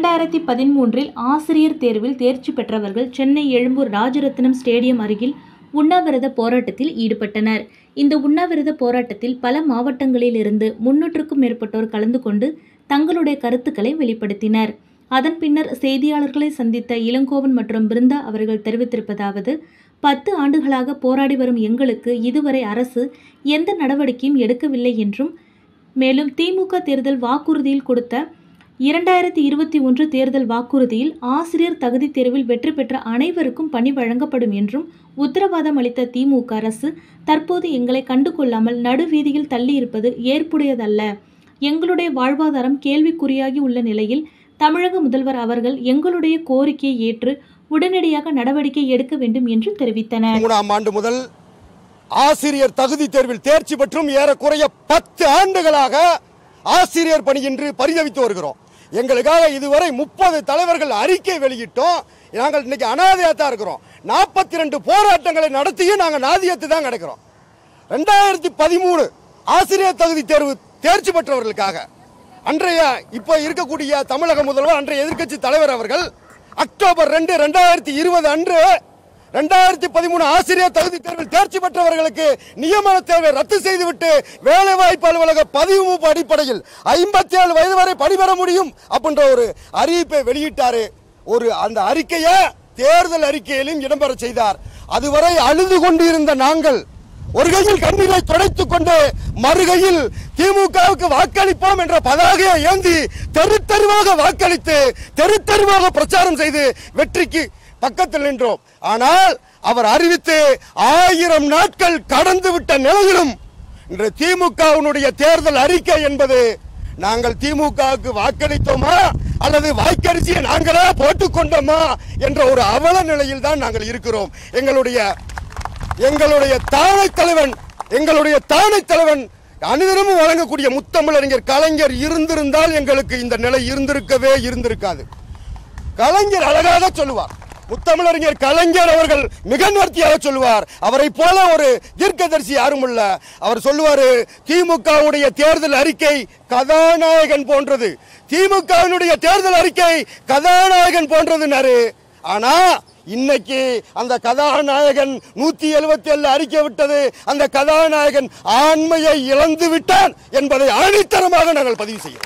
இரண்டாயிரத்தி பதிமூன்றில் ஆசிரியர் தேர்வில் தேர்ச்சி பெற்றவர்கள் சென்னை எழும்பூர் ராஜரத்னம் ஸ்டேடியம் அருகில் உண்ணாவிரத போராட்டத்தில் ஈடுபட்டனர் இந்த உண்ணாவிரத போராட்டத்தில் பல மாவட்டங்களில் இருந்து முன்னூற்றுக்கும் மேற்பட்டோர் கலந்து கொண்டு தங்களுடைய கருத்துக்களை வெளிப்படுத்தினர் அதன் பின்னர் செய்தியாளர்களை சந்தித்த இளங்கோவன் மற்றும் பிருந்தா அவர்கள் தெரிவித்திருப்பதாவது பத்து ஆண்டுகளாக போராடி வரும் எங்களுக்கு இதுவரை அரசு எந்த நடவடிக்கையும் எடுக்கவில்லை என்றும் மேலும் திமுக தேர்தல் வாக்குறுதியில் கொடுத்த இரண்டாயிரத்தி இருபத்தி ஒன்று தேர்தல் வாக்குறுதியில் ஆசிரியர் தகுதி தேர்வில் வெற்றி பெற்ற அனைவருக்கும் பணி வழங்கப்படும் என்றும் உத்தரவாதம் அளித்த திமுக அரசு தற்போது எங்களை கண்டுகொள்ளாமல் நடுவீதியில் தள்ளியிருப்பது ஏற்புடையதல்ல எங்களுடைய வாழ்வாதாரம் கேள்விக்குறியாகி உள்ள நிலையில் தமிழக முதல்வர் அவர்கள் எங்களுடைய கோரிக்கையை ஏற்று உடனடியாக நடவடிக்கை எடுக்க வேண்டும் என்று தெரிவித்தனர் மூணாம் ஆண்டு முதல் ஆசிரியர் தகுதி தேர்வில் தேர்ச்சி பெற்றும் ஏறக்குறைய பத்து ஆண்டுகளாக ஆசிரியர் பணியின்றி பரிதவித்து வருகிறோம் எங்களுக்காக இதுவரை முப்பது தலைவர்கள் அறிக்கை வெளியிட்டோம் நாங்கள் இன்னைக்கு அனாதையாக தான் இருக்கிறோம் நாற்பத்தி ரெண்டு போராட்டங்களை நடத்தியும் நாங்கள் நாதியத்து தான் கிடக்கிறோம் ரெண்டாயிரத்தி பதிமூணு ஆசிரியர் தகுதி தேர்வு தேர்ச்சி பெற்றவர்களுக்காக அன்றைய இப்போ இருக்கக்கூடிய தமிழக முதல்வர் அன்றைய எதிர்க்கட்சி தலைவர் அவர்கள் அக்டோபர் ரெண்டு ரெண்டாயிரத்தி இருபது அன்று ரெண்டாயிரத்தி பதிமூணு ஆசிரியர் தகுதி தேர்வில் தேர்ச்சி பெற்றவர்களுக்கு நியமன தேர்வை ரத்து செய்துவிட்டு வேலைவாய்ப்பு அலுவலக பதிவு மூப்பு அடிப்படையில் ஐம்பத்தி ஏழு வயது வரை பணிபெற முடியும் அப்படின்ற ஒரு அறிவிப்பை வெளியிட்டாரு ஒரு அந்த அறிக்கையை தேர்தல் அறிக்கையிலும் இடம்பெற செய்தார் அதுவரை அழுது கொண்டிருந்த நாங்கள் ஒரு கையில் கண்ணீரை துடைத்துக் கொண்டு மறுகையில் திமுகவுக்கு வாக்களிப்போம் என்ற பதாகையை ஏந்தி தெரு தெருவாக வாக்களித்து தெரு தெருவாக பிரச்சாரம் செய்து வெற்றிக்கு பக்கத்தில் நின்றோம் ஆனால் அவர் அறிவித்து ஆயிரம் நாட்கள் கடந்து விட்ட நிலையிலும் இன்று திமுகவினுடைய தேர்தல் அறிக்கை என்பது நாங்கள் திமுகவுக்கு வாக்களித்தோமா அல்லது வாய்க்கரிசியை நாங்களே போட்டுக்கொண்டோமா என்ற ஒரு அவல நிலையில் தான் நாங்கள் இருக்கிறோம் எங்களுடைய எங்களுடைய தானை தலைவன் எங்களுடைய தானை தலைவன் அனுதினமும் வழங்கக்கூடிய முத்தமிழறிஞர் கலைஞர் இருந்திருந்தால் எங்களுக்கு இந்த நிலை இருந்திருக்கவே இருந்திருக்காது கலைஞர் அழகாக சொல்லுவார் முத்தமிழறிஞர் கலைஞர் அவர்கள் மிக நேர்த்தியாக சொல்லுவார் அவரை போல ஒரு தீர்க்கதரிசி யாரும் இல்ல அவர் சொல்லுவாரு திமுகவுடைய தேர்தல் அறிக்கை கதாநாயகன் போன்றது திமுகவினுடைய தேர்தல் அறிக்கை கதாநாயகன் போன்றதுனாரு ஆனா இன்னைக்கு அந்த கதாநாயகன் நூத்தி எழுபத்தி ஏழு அறிக்கை விட்டது அந்த கதாநாயகன் ஆண்மையை இழந்து விட்டான் என்பதை ஆணித்தரமாக நாங்கள் பதிவு செய்கிறோம்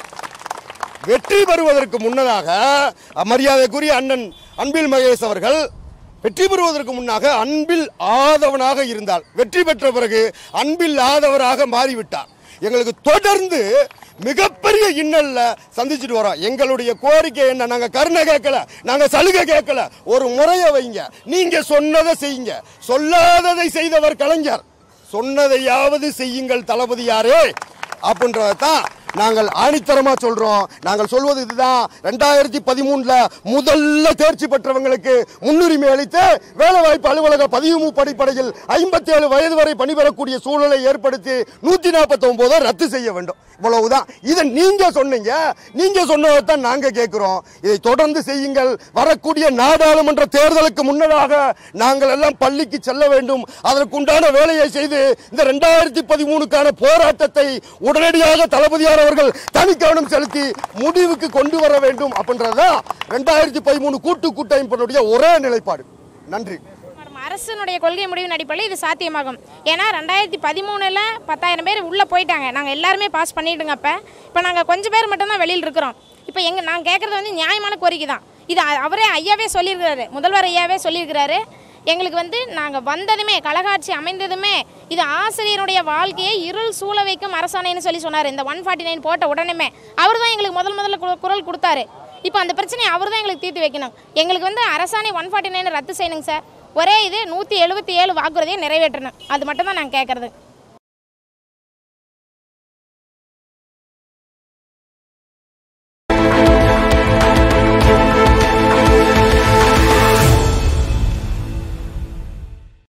வெற்றி பெறுவதற்கு முன்னதாக மரியாதைக்குரிய அண்ணன் அன்பில் மகேஷ் அவர்கள் வெற்றி பெறுவதற்கு முன்னாக அன்பில் ஆதவனாக இருந்தால் வெற்றி பெற்ற பிறகு அன்பில் ஆதவராக மாறிவிட்டார் எங்களுக்கு தொடர்ந்து மிகப்பெரிய இன்னல்ல சந்திச்சுட்டு வரோம் எங்களுடைய கோரிக்கை என்ன நாங்க கருணை கேட்கல நாங்க சலுகை கேட்கல ஒரு முறையை வைங்க நீங்க சொன்னதை செய்யுங்க சொல்லாததை செய்தவர் கலைஞர் சொன்னதையாவது செய்யுங்கள் தளபதியாரே அப்படின்றதான் நாங்கள் ஆணித்தரமா சொல்றோம் நாங்கள் சொல்வது இதுதான் ரெண்டாயிரத்தி பதிமூணுல முதல்ல தேர்ச்சி பெற்றவங்களுக்கு முன்னுரிமை அளித்து வேலைவாய்ப்பு அலுவலக பதிவு மூப்பு அடிப்படையில் ஐம்பத்தி ஏழு வயது வரை பணிபெறக்கூடிய சூழலை ஏற்படுத்தி நூத்தி நாற்பத்தி ஒன்பதை ரத்து செய்ய வேண்டும் இவ்வளவுதான் இதை நீங்க சொன்னீங்க நீங்க சொன்னதைத்தான் நாங்க கேட்கிறோம் இதை தொடர்ந்து செய்யுங்கள் வரக்கூடிய நாடாளுமன்ற தேர்தலுக்கு முன்னதாக நாங்கள் எல்லாம் பள்ளிக்கு செல்ல வேண்டும் அதற்குண்டான வேலையை செய்து இந்த ரெண்டாயிரத்தி பதிமூணுக்கான போராட்டத்தை உடனடியாக தளபதியார் அவர்கள் தனி கவனம் செலுத்தி முடிவுக்கு கொண்டு வர வேண்டும் அப்படின்றதுதான் ரெண்டாயிரத்தி பதிமூணு கூட்டு கூட்டமைப்பினுடைய ஒரே நிலைப்பாடு நன்றி மேடம், அரசினுடைய கொள்கை முடிவின் அடிப்படையில் இது சாத்தியமாகும் ஏன்னா ரெண்டாயிரத்தி பதிமூணில் பத்தாயிரம் பேர் உள்ளே போயிட்டாங்க நாங்கள் எல்லாருமே பாஸ் பண்ணிட்டுங்க அப்போ இப்போ நாங்கள் கொஞ்சம் பேர் மட்டும்தான் வெளியில் இருக்கிறோம் இப்போ எங்கள் நாங்கள் கேட்குறது வந்து நியாயமான கோரிக்கை தான் இது அ- அவரே ஐயாவே சொல்லியிருக்கிறாரு முதல்வர் ஐயாவே சொல்லியிருக்கிறாரு எங்களுக்கு வந்து நாங்கள் வந்ததுமே கழகாட்சி அமைந்ததுமே இது ஆசிரியருடைய வாழ்க்கையை இருள் சூழ வைக்கும் அரசாணைன்னு சொல்லி சொன்னார் இந்த ஒன் ஃபார்ட்டி நைன் போட்ட உடனேமே அவர் தான் எங்களுக்கு முதல் முதல்ல கு- குரல் கொடுத்தாரு இப்போ அந்த பிரச்சனையை அவர் தான் எங்களுக்கு தீர்த்து வைக்கணும் எங்களுக்கு வந்து அரசாணை ஒன் ஃபார்ட்டி நைன் ரத்து செய்யணுங்க சார் ஒரே இது நூற்றி எழுபத்தி ஏழு வாக்குறுதியை நிறைவேற்றணும் அது மட்டும் தான் நாங்கள் கேட்குறது